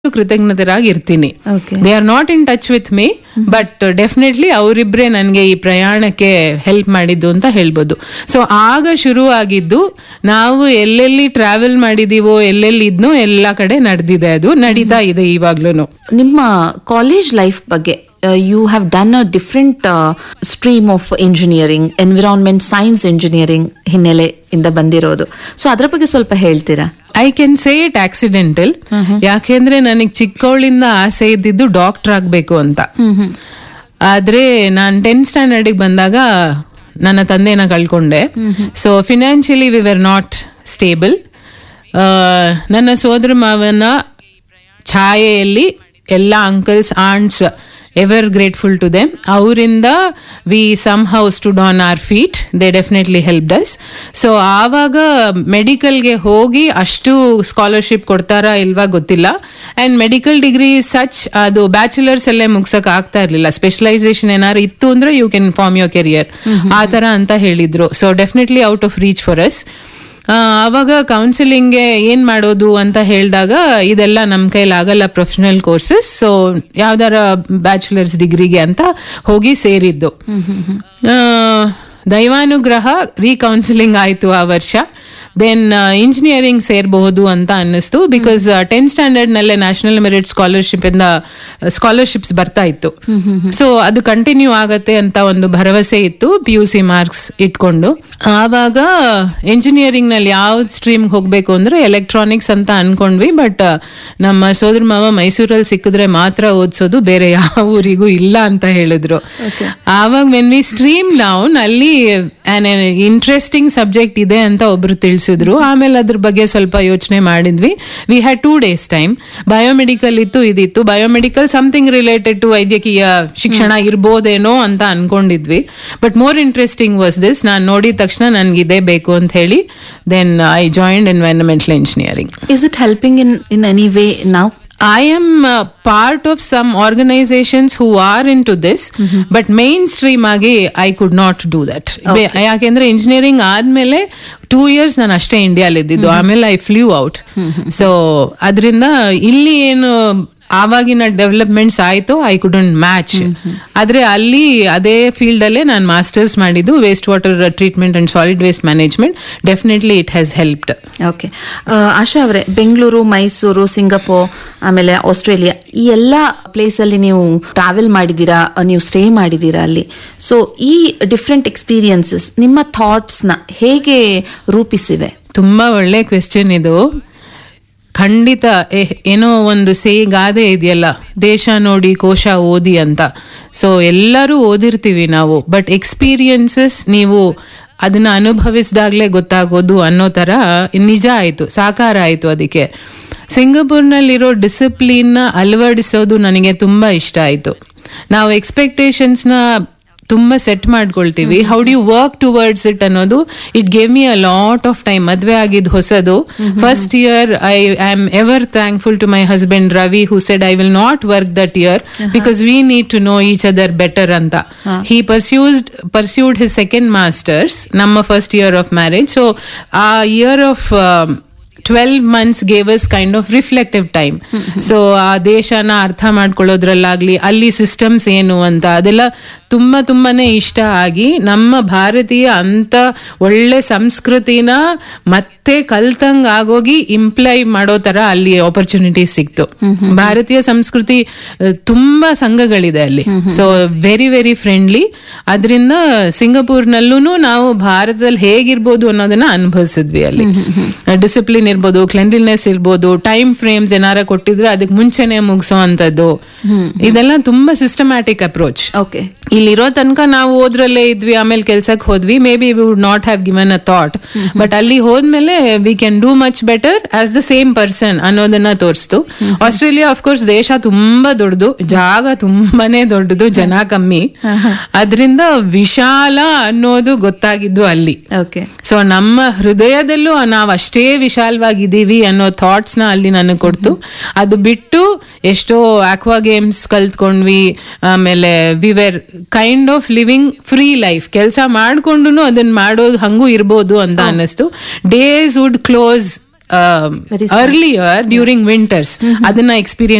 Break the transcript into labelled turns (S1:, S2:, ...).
S1: ಕೃತಜ್ಞತರಾಗಿ ಇರ್ತೀನಿ
S2: Okay.
S1: They are not in touch with me but definitely ಅವರಿಬ್ರೆ ನನಗೆ ಈ ಪ್ರಯಾಣಕ್ಕೆ ಹೆಲ್ಪ್ ಮಾಡಿದ್ದು ಅಂತ ಹೇಳ್ಬೋದು ಸೊ ಆಗ ಶುರು ಆಗಿದ್ದು ನಾವು ಎಲ್ಲೆಲ್ಲಿ ಟ್ರಾವೆಲ್ ಮಾಡಿದೀವೋ ಎಲ್ಲೆಲ್ಲಿ ಇದ್ನೋ ಎಲ್ಲ ಕಡೆ ನಡೆದಿದೆ ಅದು ನಡೀತಾ ಇದೆ ಇವಾಗ್ಲೂ
S2: ನಿಮ್ಮ ಕಾಲೇಜ್ ಲೈಫ್ ಬಗ್ಗೆ you have done a different stream of engineering environment science engineering ಹಿನ್ನೆಲೆಯಿಂದ ಬಂದಿರೋದು ಸೊ ಅದರ ಬಗ್ಗೆ ಸ್ವಲ್ಪ ಹೇಳ್ತೀರಾ
S1: I can say it accidental ಯಾಕೆಂದ್ರೆ ನನಗೆ ಚಿಕ್ಕವಳಿಂದ ಆಸೆ ಇದ್ದಿದ್ದು ಡಾಕ್ಟರ್ ಆಗ್ಬೇಕು ಅಂತ ಆದ್ರೆ ನಾನು ಟೆಂತ್ ಸ್ಟ್ಯಾಂಡರ್ಡಿಗೆ ಬಂದಾಗ ನನ್ನ ತಂದೆನ ಕಳ್ಕೊಂಡೆ so financially we were not stable ನನ್ನ ಸೋದರ ಮಾವನ ಛಾಯೆಯಲ್ಲಿ ಎಲ್ಲ uncles aunts ever grateful to them ಅವರಿಂದ we somehow stood on our feet they definitely help us so ಆವಾಗ ಮೆಡಿಕಲ್ಗೆ ಹೋಗಿ ಅಷ್ಟು ಸ್ಕಾಲರ್ಶಿಪ್ ಕೊಡ್ತಾರಾ ಇಲ್ವಾ ಗೊತ್ತಿಲ್ಲ ಆ್ಯಂಡ್ ಮೆಡಿಕಲ್ ಡಿಗ್ರಿ ಸಚ್ ಅದು ಬ್ಯಾಚುಲರ್ಸ್ ಅಲ್ಲೇ ಮುಗ್ಸಕ್ ಆಗ್ತಾ ಇರಲಿಲ್ಲ ಸ್ಪೆಷಲೈಸೇಷನ್ ಏನಾದ್ರು ಇತ್ತು ಅಂದ್ರೆ you can form your career ಆ ಥರ ಅಂತ ಹೇಳಿದ್ರು so definitely out of reach for us ಆ, ಆವಾಗ ಕೌನ್ಸಿಲಿಂಗ್ಗೆ ಏನ್ ಮಾಡೋದು ಅಂತ ಹೇಳಿದಾಗ ಇದೆಲ್ಲ ನಮ್ಮ ಕೈಲಿ ಆಗಲ್ಲ ಪ್ರೊಫೆಷನಲ್ ಕೋರ್ಸಸ್ ಸೊ ಯಾವ್ದಾರ ಬ್ಯಾಚುಲರ್ಸ್ ಡಿಗ್ರಿಗೆ ಅಂತ ಹೋಗಿ ಸೇರಿದ್ದು ಆ, ದೈವಾನುಗ್ರಹ ರೀಕೌನ್ಸಿಲಿಂಗ್ ಆಯ್ತು ಆ ವರ್ಷ ದೆನ್ ಇಂಜಿನಿಯರಿಂಗ್ ಸೇರಬಹುದು ಅಂತ ಅನ್ನಿಸ್ತು ಬಿಕಾಸ್ ಟೆಂತ್ ಸ್ಟ್ಯಾಂಡರ್ಡ್ ನಲ್ಲೇ ನ್ಯಾಷನಲ್ ಮೆರಿಟ್ ಸ್ಕಾಲರ್ಶಿಪ್ ಇಂದ ಸ್ಕಾಲರ್ಶಿಪ್ಸ್ ಬರ್ತಾ ಇತ್ತು ಸೊ ಅದು ಕಂಟಿನ್ಯೂ ಆಗತ್ತೆ ಅಂತ ಒಂದು ಭರವಸೆ ಇತ್ತು ಪಿ ಯು ಸಿ ಮಾರ್ಕ್ಸ್ ಇಟ್ಕೊಂಡು ಆವಾಗ ಇಂಜಿನಿಯರಿಂಗ್ ನಲ್ಲಿ ಯಾವ ಸ್ಟ್ರೀಮ್ ಹೋಗ್ಬೇಕು ಅಂದ್ರೆ ಎಲೆಕ್ಟ್ರಾನಿಕ್ಸ್ ಅಂತ ಅನ್ಕೊಂಡ್ವಿ ಬಟ್ ನಮ್ಮ ಸೋದರ ಮಾವ ಮೈಸೂರಲ್ಲಿ ಸಿಕ್ಕಿದ್ರೆ ಮಾತ್ರ ಓದಿಸೋದು ಬೇರೆ ಯಾವ ಊರಿಗೂ ಇಲ್ಲ ಅಂತ ಹೇಳಿದ್ರು ಆವಾಗ ವೆನ್ ವಿ ಸ್ಟ್ರೀಮ್ ಡೌನ್ ಅಲ್ಲಿ ಇಂಟ್ರೆಸ್ಟಿಂಗ್ ಸಬ್ಜೆಕ್ಟ್ ಇದೆ ಅಂತ ಒಬ್ರು ತಿಳಿಸಿದ್ರು ಆಮೇಲೆ ಅದ್ರ ಬಗ್ಗೆ ಸ್ವಲ್ಪ ಯೋಚನೆ ಮಾಡಿದ್ವಿ we had two days time biomedical ಇತ್ತು ಇದಿತ್ತು ಬಯೋಮೆಡಿಕಲ್ ಸಮಥಿಂಗ್ ರಿಲೇಟೆಡ್ ಟು ವೈದ್ಯಕೀಯ ಶಿಕ್ಷಣ ಇರ್ಬೋದೇನೋ ಅಂತ ಅನ್ಕೊಂಡಿದ್ವಿ but more interesting was this ನಾನು ನೋಡಿದ ತಕ್ಷಣ ನನ್ಗೆ ಇದೇ ಬೇಕು ಅಂತ ಹೇಳಿ then I joined environmental engineering
S2: is it helping in in any way ನಾವ್
S1: I am uh, part of some organizations who are into this, but mainstream ಆಗಿ I could not do that ಯಾಕೆಂದ್ರೆ ಇಂಜಿನಿಯರಿಂಗ್ ಆದ್ಮೇಲೆ two years ನಾನು ಅಷ್ಟೇ ಇಂಡಿಯಾಲ್ ಇದ್ದಿದ್ದು ಆಮೇಲೆ I flu out so ಅದರಿಂದ ಇಲ್ಲಿ ಏನು ಆವಾಗಿನ ಡೆವಲಪ್ಮೆಂಟ್ಸ್ ಆಯ್ತು ಐ ಕುಡಂಟ್ ಮ್ಯಾಚ್ ಆದ್ರೆ ಅಲ್ಲಿ ಅದೇ ಫೀಲ್ಡ್ ಅಲ್ಲೇ ನಾನು ಮಾಸ್ಟರ್ಸ್ ಮಾಡಿದ್ದು waste water treatment and solid waste management definitely it has helped
S2: okay Asha ಅವರೇ ಬೆಂಗಳೂರು ಮೈಸೂರು ಸಿಂಗಪೂರ್ ಆಮೇಲೆ ಆಸ್ಟ್ರೇಲಿಯಾ ಈ ಎಲ್ಲ ಪ್ಲೇಸ್ ಅಲ್ಲಿ ನೀವು ಟ್ರಾವೆಲ್ ಮಾಡಿದ್ದೀರಾ ಅಹ್, ನೀವು ಸ್ಟೇ ಮಾಡಿದ್ದೀರಾ ಅಲ್ಲಿ ಸೊ ಈ ಡಿಫ್ರೆಂಟ್ ಎಕ್ಸ್ಪೀರಿಯನ್ಸಸ್ ನಿಮ್ಮ ಥಾಟ್ಸ್ ನ ಹೇಗೆ ರೂಪಿಸಿವೆ
S1: ತುಂಬಾ ಒಳ್ಳೆ ಕ್ವೆಶ್ಚನ್ ಇದು ಖಂಡಿತ ಏ- ಏನೋ ಒಂದು ಸೇ ಗಾದೆ ಇದೆಯಲ್ಲ ದೇಶ ನೋಡಿ ಕೋಶ ಓದಿ ಅಂತ ಸೊ ಎಲ್ಲರೂ ಓದಿರ್ತೀವಿ ನಾವು ಬಟ್ ಎಕ್ಸ್ಪೀರಿಯನ್ಸಸ್ ನೀವು ಅದನ್ನ ಅನುಭವಿಸಿದಾಗಲೇ ಗೊತ್ತಾಗೋದು ಅನ್ನೋ ಥರ ನಿಜ ಆಯಿತು ಸಾಕಾರ ಆಯಿತು ಅದಕ್ಕೆ ಸಿಂಗಪೂರ್ನಲ್ಲಿರೋ ಡಿಸಿಪ್ಲಿನ್ನ ಅಳವಡಿಸೋದು ನನಗೆ ತುಂಬ ಇಷ್ಟ ಆಯಿತು ನಾವು ಎಕ್ಸ್ಪೆಕ್ಟೇಷನ್ಸ್ನ ತುಂಬ ಸೆಟ್ ಮಾಡ್ಕೊಳ್ತೀವಿ how do you work towards it ಅನ್ನೋದು it gave me a lot of time ಮದ್ವೆ ಆಗಿದ್ ಹೊಸದು first year I I am ever thankful to my husband Ravi who said I will not work that year because we need to know each other better ಅಂತ he pursued pursued his second masters ನಮ್ಮ first year of marriage so a year of twelve months gave us kind of reflective time so ಆ ದೇಶನ ಅರ್ಥ ಮಾಡ್ಕೊಳ್ಳೋದ್ರಲ್ಲಾಗ್ಲಿ ಅಲ್ಲಿ systems ಏನು ಅಂತ ಅದೆಲ್ಲ ತುಂಬಾ ತುಂಬಾನೇ ಇಷ್ಟ ಆಗಿ ನಮ್ಮ ಭಾರತೀಯ ಅಂತ ಒಳ್ಳೆ ಸಂಸ್ಕೃತಿನ ಮತ್ತೆ ಕಲ್ತಂಗ್ ಆಗೋಗಿ ಇಂಪ್ಲೈ ಮಾಡೋ ತರ ಅಲ್ಲಿ ಆಪರ್ಚುನಿಟಿ ಸಿಕ್ತು ಭಾರತೀಯ ಸಂಸ್ಕೃತಿ ಆ, ತುಂಬಾ ಸಂಘಗಳಿದೆ ಅಲ್ಲಿ ಸೊ ವೆರಿ ವೆರಿ ಫ್ರೆಂಡ್ಲಿ ಅದರಿಂದ ಸಿಂಗಪೂರ್ನಲ್ಲೂ ನಾವು ಭಾರತದಲ್ಲಿ ಹೇಗಿರ್ಬೋದು ಅನ್ನೋದನ್ನ ಅನುಭವಿಸಿದ್ವಿ ಅಲ್ಲಿ ಡಿಸಿಪ್ಲಿನ್ ಇರ್ಬೋದು ಕ್ಲೆನ್ಲಿನೆಸ್ ಇರ್ಬೋದು ಟೈಮ್ ಫ್ರೇಮ್ಸ್ ಏನಾರ ಕೊಟ್ಟಿದ್ರೆ ಅದಕ್ಕೆ ಮುಂಚೆನೆ ಮುಗಿಸೋ ಅಂತದ್ದು ಇದೆಲ್ಲ ತುಂಬಾ ಸಿಸ್ಟಮ್ಯಾಟಿಕ್ ಅಪ್ರೋಚ್
S2: ಓಕೆ
S1: ಇಲ್ಲಿರೋ ತನಕ ನಾವು ಓದ್ರಲ್ಲೇ ಇದ್ವಿ ಆಮೇಲೆ ಕೆಲ್ಸಕ್ಕೆ ಹೋದ್ವಿ maybe we would not have given a thought but ಅಲ್ಲಿ ಹೋದ್ಮೇಲೆ we can do much better as the same person ಅನ್ನೋದನ್ನ ತೋರಿಸ್ತು ಆಸ್ಟ್ರೇಲಿಯಾ ಅಫ್ಕೋರ್ಸ್ ದೇಶ ತುಂಬಾ ದೊಡ್ಡದು ಜಾಗ ತುಂಬಾನೇ ದೊಡ್ಡದು ಜನ ಕಮ್ಮಿ ಅದರಿಂದ ವಿಶಾಲ ಅನ್ನೋದು ಗೊತ್ತಾಗಿದ್ದು ಅಲ್ಲಿ
S2: ಓಕೆ
S1: ಸೊ ನಮ್ಮ ಹೃದಯದಲ್ಲೂ ನಾವು ಅಷ್ಟೇ ವಿಶಾಲವಾಗಿದ್ದೀವಿ ಅನ್ನೋ ಥಾಟ್ಸ್ ನ ಅಲ್ಲಿ ನನಗೆ ಕೊಡ್ತು ಅದು ಬಿಟ್ಟು ಎಷ್ಟೋ ಆಕ್ವಾ ಗೇಮ್ಸ್ ಕಲ್ತ್ಕೊಂಡ್ವಿ ಆಮೇಲೆ we were kind of living free life ಕೆಲಸ ಮಾಡ್ಕೊಂಡು ಅದನ್ನ ಮಾಡೋದು ಹಂಗೂ ಇರ್ಬೋದು ಅಂತ ಅನ್ನಿಸ್ತು days would close earlier during winters ಅದನ್ನ ಎಕ್ಸ್ಪೀರಿಯನ್ಸ್